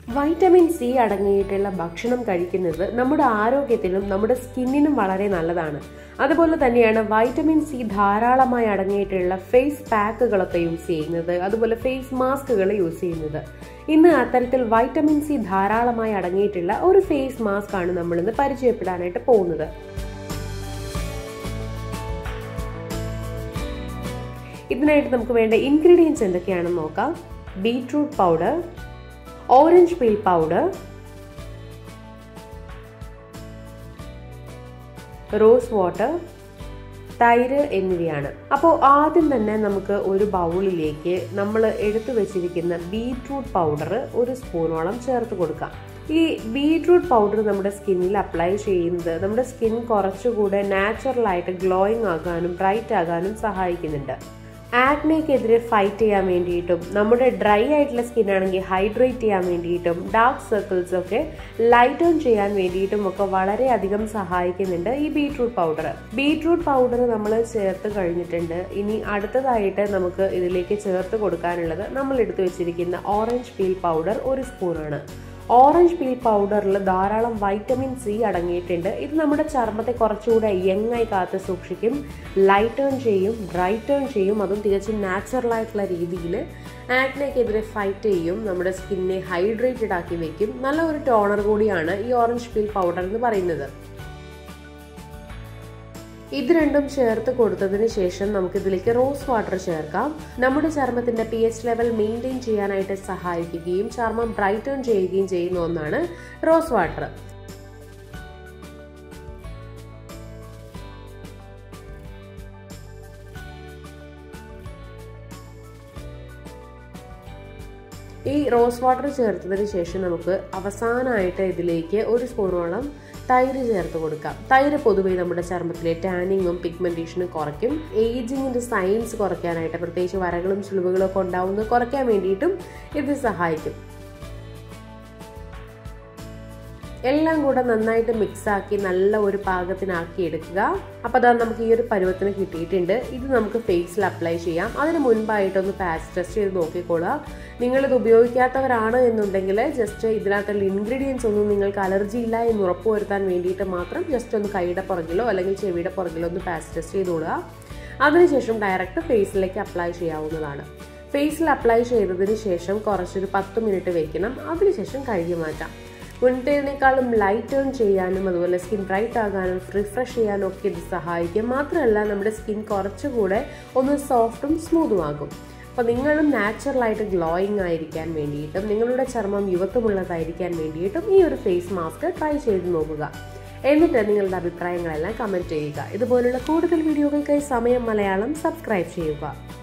vitamin C അടങ്ങിയിട്ടുള്ള ഭക്ഷണം കഴിക്കുന്നത് നമ്മുടെ ആരോഗ്യത്തിനും നമ്മുടെ സ്കിന്നിനും വളരെ നല്ലതാണ് അതുപോലെ തന്നെയാണ് വൈറ്റമിൻ സി ധാരാളമായി അടങ്ങിയിട്ടുള്ള ഫേസ് പാക്കുകളൊക്കെ യൂസ് ചെയ്യുന്നത് അതുപോലെ ഫേസ് മാസ്കുകൾ യൂസ് ചെയ്യുന്നത് ഇന്ന് അത്തരത്തിൽ വൈറ്റമിൻ സി ധാരാളമായി അടങ്ങിയിട്ടുള്ള ഒരു ഫേസ് മാസ്ക് ആണ് നമ്മൾ ഇന്ന് പരിചയപ്പെടാനായിട്ട് പോകുന്നത് ഇതിനായിട്ട് നമുക്ക് വേണ്ട ഇൻഗ്രീഡിയൻസ് എന്തൊക്കെയാണെന്ന് നോക്കാം beetroot powder orange peel powder rose water തൈര് എന്നിവയാണ് അപ്പോൾ ആദ്യം തന്നെ നമുക്ക് ഒരു ബൗളിലേക്ക് നമ്മൾ എടുത്തു വെച്ചിരിക്കുന്ന ബീട്രൂട്ട് പൗഡർ ഒരു സ്പൂണോളം ചേർത്ത് കൊടുക്കാം ഈ ബീട്രൂട്ട് പൗഡർ നമ്മുടെ സ്കിന്നിൽ അപ്ലൈ ചെയ്യുന്നത് നമ്മുടെ സ്കിൻ കുറച്ചുകൂടെ നാച്ചുറലായിട്ട് ഗ്ലോയിങ് ആകാനും ബ്രൈറ്റ് ആകാനും സഹായിക്കുന്നുണ്ട് ആക്നെക്കെതിരെ ഫൈറ്റ് ചെയ്യാൻ വേണ്ടിയിട്ടും നമ്മുടെ ഡ്രൈ ആയിട്ടുള്ള സ്കിൻ ആണെങ്കിൽ ഹൈഡ്രേറ്റ് ചെയ്യാൻ വേണ്ടിയിട്ടും ഡാർക്ക് സർക്കിൾസ് ഒക്കെ ലൈറ്റ് ഓൺ ചെയ്യാൻ വേണ്ടിയിട്ടും ഒക്കെ വളരെയധികം സഹായിക്കുന്നുണ്ട് ഈ ബീട്രൂട്ട് പൗഡർ ബീട്രൂട്ട് പൗഡർ നമ്മൾ ചേർത്ത് കഴിഞ്ഞിട്ടുണ്ട് ഇനി അടുത്തതായിട്ട് നമുക്ക് ഇതിലേക്ക് ചേർത്ത് കൊടുക്കാനുള്ളത് നമ്മൾ എടുത്തു വെച്ചിരിക്കുന്ന ഓറഞ്ച് പീൽ പൗഡർ ഒരു സ്പൂണാണ് ഓറഞ്ച് പീൽ പൗഡറിൽ ധാരാളം വൈറ്റമിൻ സി അടങ്ങിയിട്ടുണ്ട് ഇത് നമ്മുടെ ചർമ്മത്തെ കുറച്ചുകൂടെ യങ്ങായി കാത്തു സൂക്ഷിക്കും ലൈറ്റ് ടേൺ ചെയ്യും ബ്രൈറ്റ് ടേൺ ചെയ്യും അതും തികച്ചും നാച്ചുറൽ ആയിട്ടുള്ള രീതിയിൽ ആക്നെക്കെതിരെ ഫൈറ്റ് ചെയ്യും നമ്മുടെ സ്കിന്നെ ഹൈഡ്രേറ്റഡ് ആക്കി വെക്കും നല്ല ഒരു ടോണർ കൂടിയാണ് ഈ ഓറഞ്ച് പീൽ പൗഡർ എന്ന് പറയുന്നത് ഇത് രണ്ടും ചേർത്ത് കൊടുത്തതിന് ശേഷം നമുക്ക് ഇതിലേക്ക് റോസ് വാട്ടർ ചേർക്കാം നമ്മുടെ ചർമ്മത്തിന്റെ പി എച്ച് ലെവൽ മെയിൻറ്റെയിൻ ചെയ്യാനായിട്ട് സഹായിക്കുകയും ചർമ്മം ബ്രൈറ്റൺ ചെയ്യുകയും ചെയ്യുന്ന ഒന്നാണ് റോസ് വാട്ടർ ഈ റോസ് വാട്ടർ ചേർത്തതിന് ശേഷം നമുക്ക് അവസാനമായിട്ട് ഇതിലേക്ക് ഒരു സ്പൂണോളം തൈര് ചേർത്ത് കൊടുക്കാം തൈര് പൊതുവേ നമ്മുടെ ചർമ്മത്തിലെ ടാനിങ്ങും പിഗ്മെന്റേഷനും കുറയ്ക്കും ഏജിങ്ങിന്റെ സൈൻസ് കുറയ്ക്കാനായിട്ട് പ്രത്യേകിച്ച് വരകളും ചുളിവുകളും ഒക്കെ ഉണ്ടാവുന്നത് കുറയ്ക്കാൻ വേണ്ടിയിട്ടും ഇത് സഹായിക്കും എല്ലാം കൂടെ നന്നായിട്ട് മിക്സ് ആക്കി നല്ല ഒരു പാകത്തിനാക്കി എടുക്കുക അപ്പോൾ അതാ നമുക്ക് ഈ ഒരു പരുവത്തിന് കിട്ടിയിട്ടുണ്ട് ഇത് നമുക്ക് ഫേസിൽ അപ്ലൈ ചെയ്യാം അതിന് മുൻപായിട്ടൊന്ന് പാച്ച് ടെസ്റ്റ് ചെയ്ത് നോക്കിക്കോളുക നിങ്ങളിത് ഉപയോഗിക്കാത്തവരാണ് എന്നുണ്ടെങ്കിൽ ജസ്റ്റ് ഇതിനകത്തുള്ള ഇൻഗ്രീഡിയൻസ് ഒന്നും നിങ്ങൾക്ക് അലർജി ഇല്ല എന്ന് ഉറപ്പുവരുത്താൻ വേണ്ടിയിട്ട് മാത്രം ജസ്റ്റ് ഒന്ന് കൈയുടെ പുറകിലോ അല്ലെങ്കിൽ ചെവിയുടെ പുറകിലോ ഒന്ന് പാച്ച് ടെസ്റ്റ് ചെയ്തോളുക അതിനുശേഷം ഡയറക്റ്റ് ഫേസിലേക്ക് അപ്ലൈ ചെയ്യാവുന്നതാണ് ഫേസിൽ അപ്ലൈ ചെയ്തതിന് ശേഷം കുറച്ചൊരു പത്ത് മിനിറ്റ് വെക്കണം അതിനുശേഷം കഴുകി മാറ്റാം മുൻപേതിനേക്കാളും ലൈറ്റ് ടേൺ ചെയ്യാനും അതുപോലെ സ്കിൻ ബ്രൈറ്റ് ആകാനും റിഫ്രഷ് ചെയ്യാനും ഒക്കെ ഇത് സഹായിക്കും മാത്രമല്ല നമ്മുടെ സ്കിൻ കുറച്ചുകൂടെ ഒന്ന് സോഫ്റ്റും സ്മൂത്തും ആകും അപ്പോൾ നിങ്ങളും നാച്ചുറലായിട്ട് ഗ്ലോയിങ് ആയിരിക്കാൻ വേണ്ടിയിട്ടും നിങ്ങളുടെ ചർമ്മം യുവത്വമുള്ളതായിരിക്കാൻ വേണ്ടിയിട്ടും ഈ ഒരു ഫേസ് മാസ്ക് ട്രൈ ചെയ്ത് നോക്കുക എന്നിട്ട് നിങ്ങളുടെ അഭിപ്രായങ്ങളെല്ലാം കമൻറ്റ് ചെയ്യുക ഇതുപോലുള്ള കൂടുതൽ വീഡിയോകൾക്കായി സമയം മലയാളം സബ്സ്ക്രൈബ് ചെയ്യുക